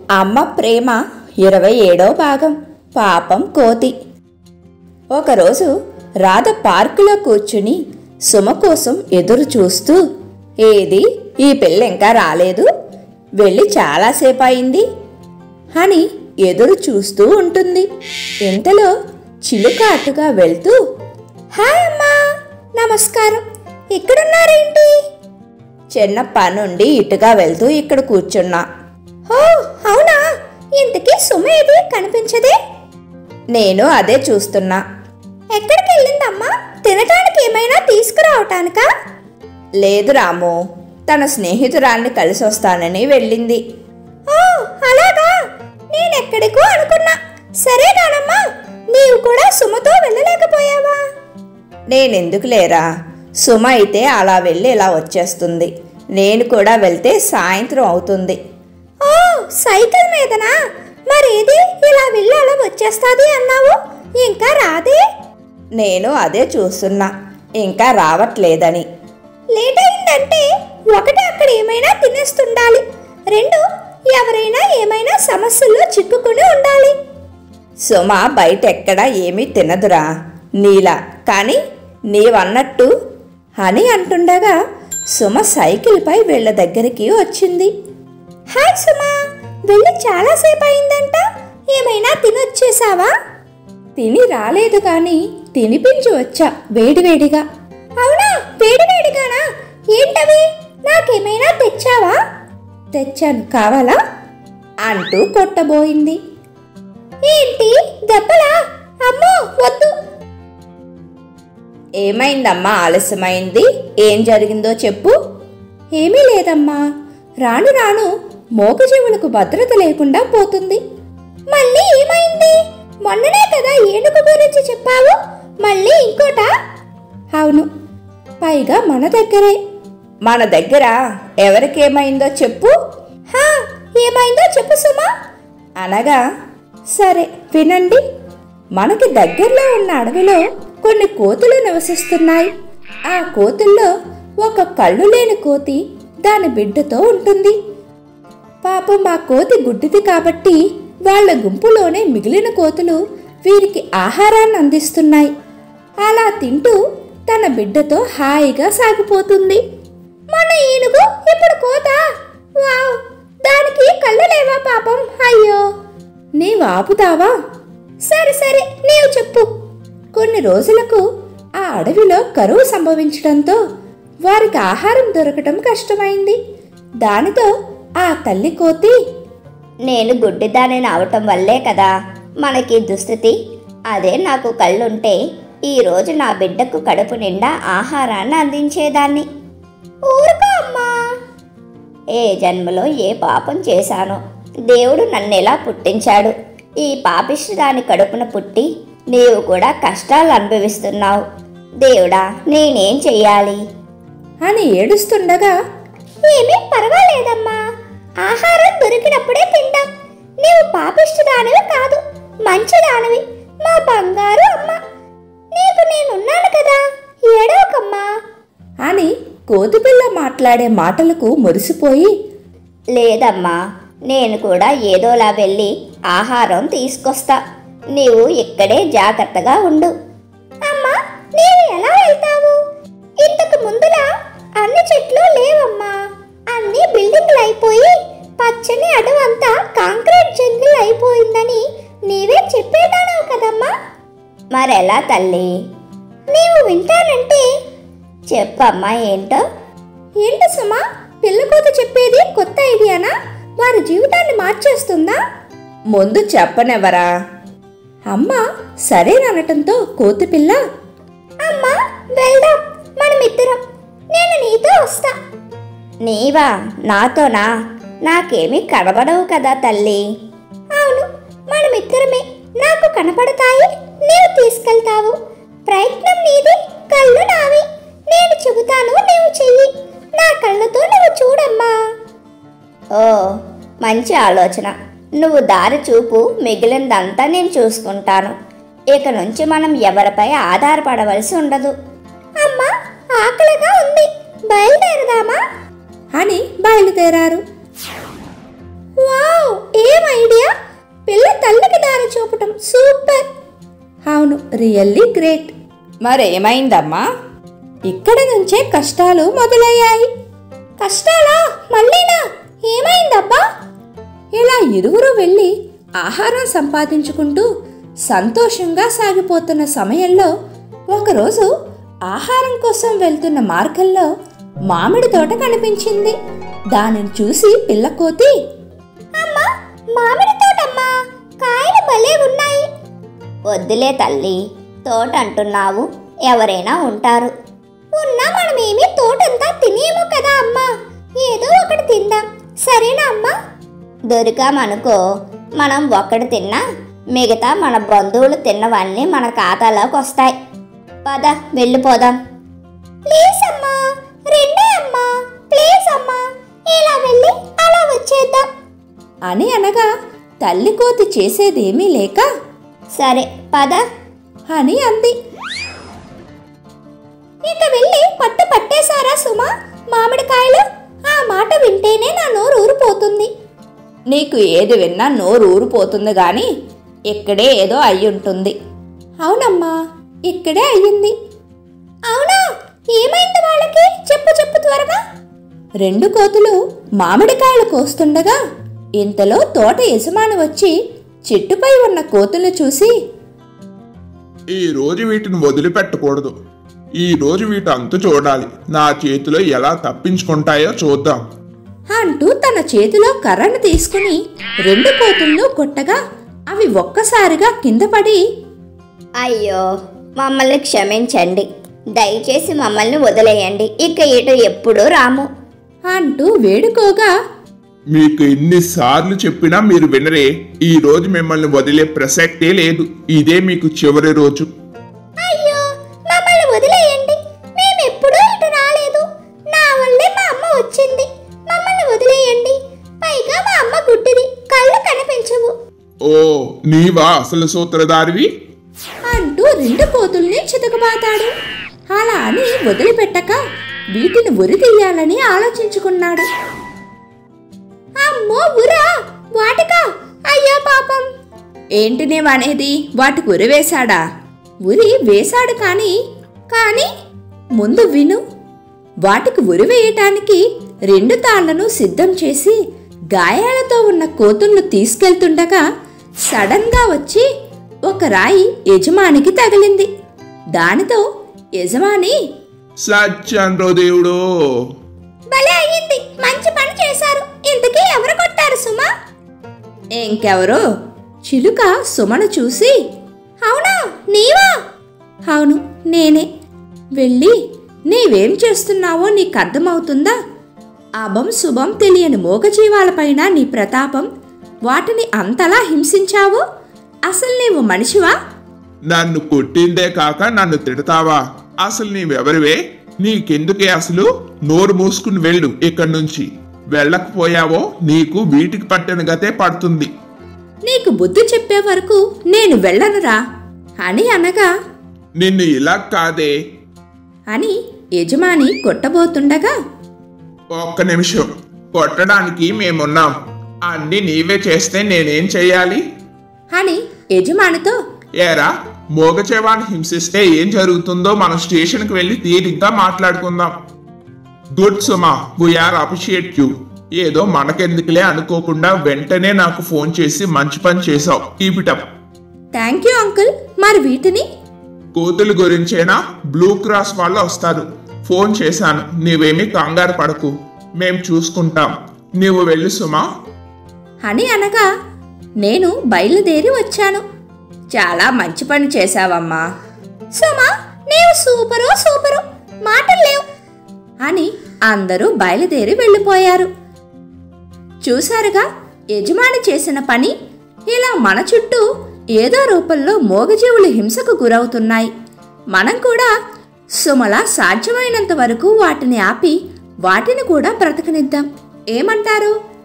అమ్మ ప్రేమ ఇరవై ఏడో భాగం పాపం కోతి ఒకరోజు రాధ పార్కులో కూర్చుని సుమ కోసం ఎదురు చూస్తూ ఏది ఈ పిల్ల ఇంకా రాలేదు వెళ్ళి చాలాసేపు అయింది అని ఎదురు చూస్తూ ఉంటుంది ఇంతలో చిలుక అటుగా వెళ్తూ హాయ్ అమ్మా నమస్కారం ఇక్కడున్నారేంటి చిన్న పనుండి ఇటుగా వెళ్తూ ఇక్కడ కూర్చున్నా ఓ అవునా ఇంతకీ సుమ ఏది కనిపించదే నేను అదే చూస్తున్నా ఎక్కడికి వెళ్ళిందమ్మా తినటానికి ఏమైనా తీసుకురావటానికా లేదు రాము తన స్నేహితురాల్ని కలిసి వస్తానని వెళ్ళింది ఓ అలాగా నేనెక్కడికో అనుకున్నా సరే కానమ్మా నీవు కూడా సుమతో వెళ్ళలేకపోయావా నేనెందుకు లేరా సుమ అయితే అలా వెళ్ళి ఇలా వచ్చేస్తుంది నేను కూడా వెళ్తే సాయంత్రం అవుతుంది ఓ సైకిల్ మీదనా మరేది ఇలా వెళ్ళి అలా వచ్చేస్తాది అన్నావు ఇంకా రాదే నేను అదే చూస్తున్నా ఇంకా రావట్లేదని లేట్ అయిందంటే ఒకటి అక్కడ ఏమైనా తినేస్తుండాలి రెండు ఎవరైనా ఏమైనా సమస్యల్లో చిక్కుకుని ఉండాలి సుమ బయట ఎక్కడా ఏమీ తినదురా నీలా కానీ నీవన్నట్టు అని అంటుండగా సుమ సైకిల్పై వీళ్ళ దగ్గరికి వచ్చింది హాయ్ సుమా వెళ్ళి చాలాసేపు అయిందంట ఏమైనా తినొచ్చేసావా తిని రాలేదు కానీ తినిపించి వచ్చా వేడివేడిగా అవునా వేడివేడిగానా ఏంటవి నాకేమైనా తెచ్చావా తెచ్చాను కావాలా అంటూ కొట్టబోయింది ఏంటి దెబ్బలా అమ్మో వద్దు ఏమైందమ్మా ఆలస్యమైంది ఏం జరిగిందో చెప్పు ఏమీ లేదమ్మా రాను రాను మోగజీవులకు భద్రత లేకుండా పోతుంది మళ్ళీ ఏమైంది మొన్ననే కదా ఏనుగు గురించి చెప్పావు మళ్ళీ ఇంకోటా అవును పైగా మన దగ్గరే మన దగ్గర ఎవరికేమైందో చెప్పు హా ఏమైందో చెప్పు సుమా అనగా సరే వినండి మనకి దగ్గరలో ఉన్న అడవిలో కొన్ని కోతులు నివసిస్తున్నాయి ఆ కోతుల్లో ఒక కళ్ళు లేని కోతి దాని బిడ్డతో ఉంటుంది పాపం ఆ కోతి గుడ్డిది కాబట్టి వాళ్ళ గుంపులోనే మిగిలిన కోతులు వీరికి ఆహారాన్ని అందిస్తున్నాయి అలా తింటూ తన బిడ్డతో హాయిగా సాగిపోతుంది మన ఏనుగు ఇప్పుడు కోత వావ్ దానికి కళ్ళు లేవా పాపం అయ్యో నీవు ఆపుతావా సరే సరే నీవు చెప్పు కొన్ని రోజులకు ఆ అడవిలో కరువు సంభవించడంతో వారికి ఆహారం దొరకటం కష్టమైంది దానితో ఆ తల్లి కోతి నేను గుడ్డిదానిని అవటం వల్లే కదా మనకి దుస్థితి అదే నాకు కళ్ళుంటే ఈరోజు నా బిడ్డకు కడుపు నిండా ఆహారాన్ని అందించేదాన్ని ఊరుకో అమ్మా ఏ జన్మలో ఏ పాపం చేశానో దేవుడు నన్నెలా పుట్టించాడు ఈ పాపిష్టి దాని కడుపున పుట్టి నీవు కూడా కష్టాలు అనుభవిస్తున్నావు దేవుడా నేనేం చెయ్యాలి అని ఏడుస్తుండగా ఏమీ పర్వాలేదమ్మా ఆహారం దొరికినప్పుడే తింటాం నీవు పాపిష్టిదానివి కాదు మంచిదానివి మా బంగారు అమ్మ నీకు నేనున్నాను కదా ఏడవకమ్మా అని కోతిపిల్ల మాట్లాడే మాటలకు మురిసిపోయి లేదమ్మా నేను కూడా ఏదోలా వెళ్ళి ఆహారం తీసుకొస్తా నీవు ఇక్కడే జాగ్రత్తగా ఉండు అమ్మా నీవు ఎలా వెళ్తావు ఇంతకు ముందులా అన్ని చెట్లు లేవమ్మా అన్ని బిల్డింగ్లు అయిపోయి పచ్చని అడవంతా కాంక్రీట్ జంగిల్ అయిపోయిందని నీవే చెప్పేదానవు కదమ్మా మరెలా తల్లి నీవు వింటానంటే చెప్పమ్మా ఏంటో ఏంటి సుమా పిల్లకోత చెప్పేది కొత్త ఐడియానా వారి జీవితాన్ని మార్చేస్తుందా ముందు చెప్పనెవరా అమ్మ సరేననటంతో కోతిపిల్ల అమ్మా వెళ్దాం మనమిద్దరం నేను నీతో వస్తా నీవా నాతోనా నాకేమీ కనబడవు కదా తల్లి అవును మనమిద్దరమే నాకు కనపడతాయి నీవు తీసుకెళ్తావు ప్రయత్నం నీది కళ్ళు నావి నేను చెబుతాను నీవు చెయ్యి నా కళ్ళతో నువ్వు చూడమ్మా ఓ మంచి ఆలోచన నువ్వు దారి చూపు మిగిలినదంతా నేను చూసుకుంటాను ఇక నుంచి మనం ఎవరిపై ఆధారపడవలసి ఉండదు అమ్మా ఆకలిగా ఉంది బయలుదేరదామా అని బయలుదేరారు వావ్ ఏం ఐడియా పిల్ల తల్లికి దారి చూపటం సూపర్ అవును రియల్లీ గ్రేట్ మరేమైందమ్మా ఇక్కడ నుంచే కష్టాలు మొదలయ్యాయి కష్టాలా మళ్ళీనా ఏమైందబ్బా ఇలా ఇరువురు వెళ్ళి ఆహారం సంపాదించుకుంటూ సంతోషంగా సాగిపోతున్న సమయంలో ఒకరోజు ఆహారం కోసం వెళ్తున్న మార్గంలో మామిడి తోట కనిపించింది దానిని చూసి పిల్లకోతి అమ్మా మామిడి తోటమ్మా కాయలు భలే ఉన్నాయి వద్దులే తల్లి తోట అంటున్నావు ఎవరైనా ఉంటారు ఉన్నా మనమేమి తోటంతా తినేము కదా అమ్మా ఏదో ఒకటి తిందాం సరేనా అమ్మా దొరికామనుకో మనం ఒక్కటి తిన్నా మిగతా మన బంధువులు తిన్నవన్నీ మన ఖాతాలోకి వస్తాయి పద వెళ్ళిపోదాం ప్లీజ్ అమ్మా రెండే అమ్మా ప్లీజ్ అమ్మా ఇలా వెళ్ళి అలా వచ్చేద్దాం అని అనగా తల్లి కోతి చేసేదేమీ లేక సరే పద అని అంది ఇక వెళ్ళి పట్టు పట్టేశారా సుమా మామిడికాయలు ఆ మాట వింటేనే నా నోరు ఊరిపోతుంది నీకు ఏది విన్నా నోరు ఊరిపోతుంది గాని ఇక్కడే ఏదో అయ్యుంటుంది అవునమ్మా ఇక్కడే అయ్యింది అవునా ఏమైంది వాళ్ళకి చెప్పు చెప్పు త్వరగా రెండు కోతులు మామిడికాయలు కోస్తుండగా ఇంతలో తోట యజమాని వచ్చి చెట్టుపై ఉన్న కోతులు చూసి ఈ రోజు వీటిని వదిలిపెట్టకూడదు ఈ రోజు వీటి అంతు చూడాలి నా చేతిలో ఎలా తప్పించుకుంటాయో చూద్దాం అంటూ తన చేతిలో కర్రను తీసుకుని రెండు కోతులను కొట్టగా అవి ఒక్కసారిగా కింద పడి అయ్యో మమ్మల్ని క్షమించండి దయచేసి మమ్మల్ని వదిలేయండి ఇక ఇటు ఎప్పుడు రాము అంటూ వేడుకోగా మీకు ఎన్నిసార్లు చెప్పినా మీరు వినరే ఈ రోజు మిమ్మల్ని వదిలే ప్రసక్తే లేదు ఇదే మీకు చివరి రోజు అయ్యో మమ్మల్ని వదిలేయండి మేము ఎప్పుడూ ఇటు రాలేదు నా వల్లే మా అమ్మ వచ్చింది మమ్మల్ని వదిలేయండి పైగా మా అమ్మ గుడ్డిది కళ్ళు కనిపించవు ఓ నీవా అసలు సూత్రధారివి అంటూ రెండు కోతుల్ని చితకబాతాడు అలా అని వదిలిపెట్టక వీటిని ఉరి తీయాలని ఆలోచించుకున్నాడు అమ్మో ఉరా వాటికా అయ్యో పాపం ఏంటి నేమనేది వాటికి ఉరి వేశాడా ఉరి వేశాడు కానీ కానీ ముందు విను వాటికి ఉరి వేయటానికి రెండు తాళ్లను సిద్ధం చేసి గాయాలతో ఉన్న కోతులను తీసుకెళ్తుండగా సడన్గా వచ్చి ఒక రాయి యజమానికి తగిలింది దానితో యజమాని సత్యండ్రో దేవుడు భలే అయ్యింది మంచి పని చేశారు ఇంతకీ ఎవరు కొట్టారు సుమా ఇంకెవరో చిలుక సుమను చూసి అవునా నీవా అవును నేనే వెళ్ళి నీవేం చేస్తున్నావో నీకు అర్థమవుతుందా అభం శుభం తెలియని మూగజీవాలపైన నీ ప్రతాపం వాటిని అంతలా హింసించావు అసలు నీవు మనిషివా నన్ను కొట్టిందే కాక నన్ను తిడతావా అసలు నీవెవరివే నీకెందుకే అసలు నోరు మూసుకుని వెళ్ళు ఇక్కడి నుంచి వెళ్ళకపోయావో నీకు వీటికి పట్టిన గతే పడుతుంది నీకు బుద్ధి చెప్పే వరకు నేను వెళ్ళనురా అని అనగా నిన్ను ఇలా కాదే అని యజమాని కొట్టబోతుండగా ఒక్క నిమిషం కొట్టడానికి మేమున్నాం అన్ని నీవే చేస్తే నేనేం చెయ్యాలి అని యజమానితో ఏరా మోగచేవాన్ని హింసిస్తే ఏం జరుగుతుందో మనం స్టేషన్కి వెళ్ళి తీరిగ్గా మాట్లాడుకుందాం గుడ్ సుమా వీఆర్ అప్రిషియేట్ యూ ఏదో మనకెందుకులే అనుకోకుండా వెంటనే నాకు ఫోన్ చేసి మంచి పని చేసావు keep it up thank you uncle మరి వీటిని కోతుల గురించేనా బ్లూ క్రాస్ వాళ్ళు వస్తారు ఫోన్ చేశాను నీవేమీ కంగారు పడకు మేం చూసుకుంటాం నీవు వెళ్ళు సుమా అని అనగా నేను బయలుదేరి వచ్చాను చాలా మంచి పని చేశావమ్మా సుమా నీవు సూపరు సూపరు మాటలు లేవు అని అందరూ బయలుదేరి వెళ్ళిపోయారు చూశారుగా యజమాని చేసిన పని ఇలా మన చుట్టూ ఏదో రూపంలో మోగజీవులు హింసకు గురవుతున్నాయి మనం కూడా సుమల సాధ్యమైనంత వరకు వాటిని ఆపి వాటిని కూడా బ్రతకనిద్దాం ఏమంటారు